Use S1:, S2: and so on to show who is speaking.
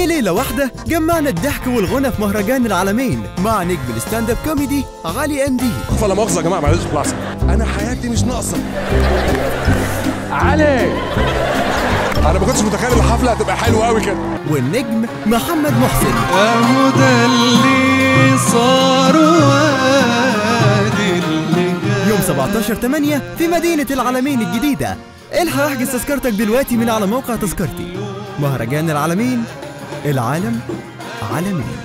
S1: في ليلة واحدة جمعنا الضحك والغنى في مهرجان العالمين مع نجم الستاند اب كوميدي علي انديل
S2: فلا مؤاخذه يا جماعه معلش لحظه انا حياتي مش ناقصه
S3: علي
S2: انا ما كنتش متخيل الحفله هتبقى حلوه قوي كده
S1: والنجم محمد محسن
S4: اهو ده اللي صار وادي اللي جاي
S1: يوم 17 8 في مدينة العالمين الجديدة الحق احجز تذكرتك دلوقتي من على موقع تذكرتي مهرجان العالمين العالم عالمين